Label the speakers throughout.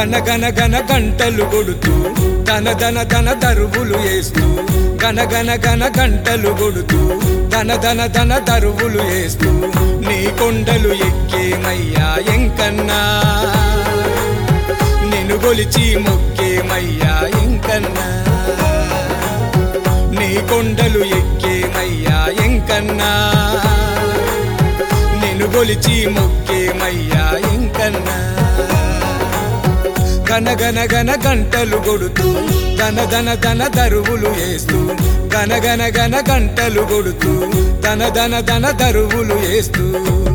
Speaker 1: గన గన గన గంటలు కొడుతూ ధన ధన ధన దరువులు వేస్తూ గన గన గన గంటలు కొడుతూ ధన ధన ధన దరువులు వేస్తూ నీ కొండలు ఎక్కేమయ్యా ఎంకన్నా నిన్ను గొలిచి మొక్కేమయ్యా ఎంకన్నా నీ కొండలు ఎక్కేమయ్యా ఎంకన్నా నిన్ను గొలిచి మొక్కేమయ్యా ఎంకన్నా గన గన గన గంటలు కొడుతూ ధన ధన ధన దరువులు వేస్తూ గన గన గన గంటలు కొడుతూ ధన ధన ధన దరువులు వేస్తూ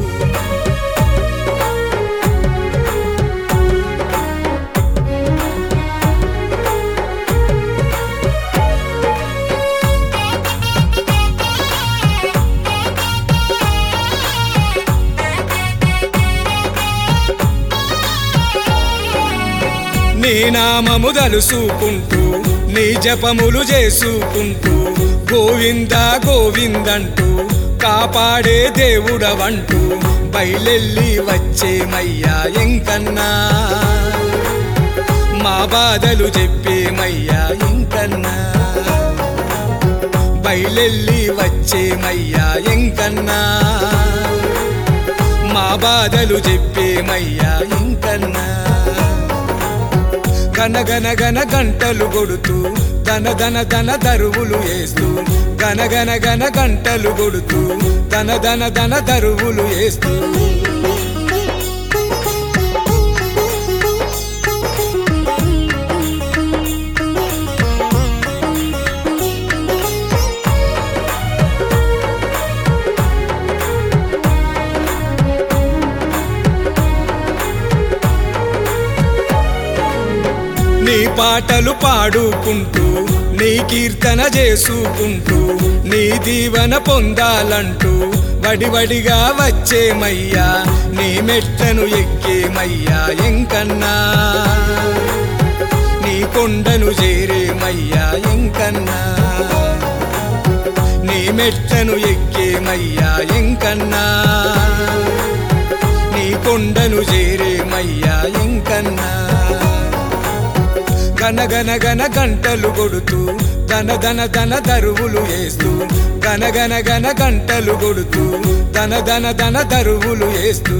Speaker 1: నీ నామము దలుసుకుంటూ నీ జపములు చేసుకుంటూ గోవింద గోవిందంటూ కాపాడే దేవుడవంటూ బయలెల్లి వచ్చేమయ్యా ఎంకన్నా మా బాధలు చెప్పేమయ్యా ఎంకన్నా బయలెల్లి వచ్చేమయ్యా ఎంకన్నా మా బాధలు చెప్పేమయ్యా ఎంకన్నా గన గన గన గంటలు కొడుతూ ధన ధన ధన దరువులు వేస్తూ గన గన గన గంటలు కొడుతూ ధన ధన ధన దరువులు వేస్తూ నీ పాటలు పాడుకుంటూ నీ కీర్తన చేసుకుంటూ నీ దీవెన పొందాలంటూ వడివడిగా వచ్చేమయ్యా నీ మెట్లను ఎక్కేమయ్యా ఎంకన్నా నీ కొండను చేరేమయ్యా ఎంకన్నా నీ మెట్లను ఎక్కేమయ్యా ఎంకన్నా నీ కొండను చేరేమయ్యా ఎంకన్నా గన గన గన గంటలు కొడుతూ ధన ధన ధన దరువులు వేస్తూ గన గన గన గంటలు కొడుతూ ధన ధన ధన దరువులు వేస్తూ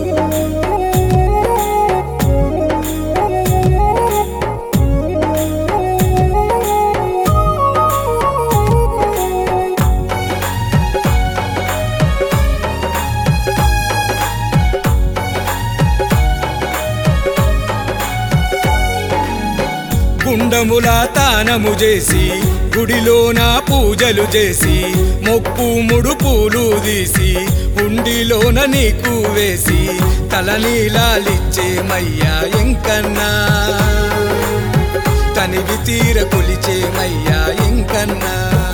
Speaker 1: గుండముల తానము చేసి గుడిలోన పూజలు చేసి మొక్కు ముడుపులు తీసి ఉండిలోన నీకు వేసి తలనీలాలిచ్చేమయ్యా ఎంకన్నా తనివి తీర కొలిచేమయ్యా ఎంకన్నా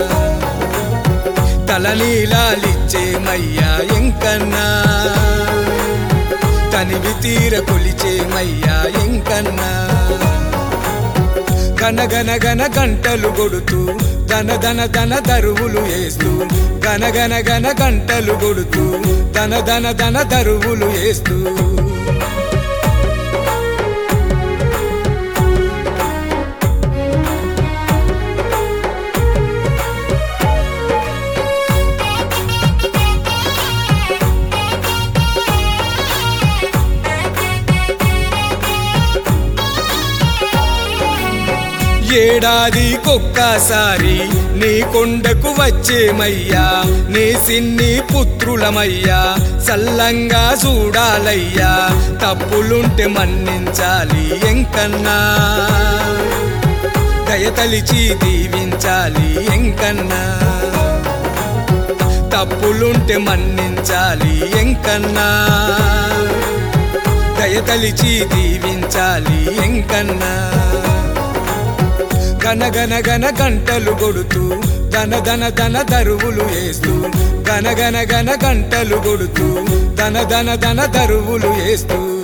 Speaker 1: తలనీలాలిచ్చేమయ్యా ఎంకన్నా తనివి తీర కొలిచేమయ్యా ఎంకన్నా గన గన గన గంటలు కొడుతూ ధన ధన ధన దరువులు వేస్తూ గన గన గన గంటలు కొడుతూ ధన ధన ధన దరువులు వేస్తూ ఏడాదికొక్కసారి నీ కొండకు వచ్చేమయ్యా నీ సిన్ని పుత్రులమయ్యా సల్లంగా చూడాలయ్యా తప్పులుంటే మన్నించాలి ఎంకన్నా దయతలిచి దీవించాలి ఎంకన్నా తప్పులుంటే మన్నించాలి ఎంకన్నా దయతలిచి దీవించాలి ఎంకన్నా గన గన గన గంటలు కొడుతూ ధన ధన ధన దరువులు వేస్తూ గన గన గన గంటలు కొడుతూ ధన ధన ధన దరువులు వేస్తూ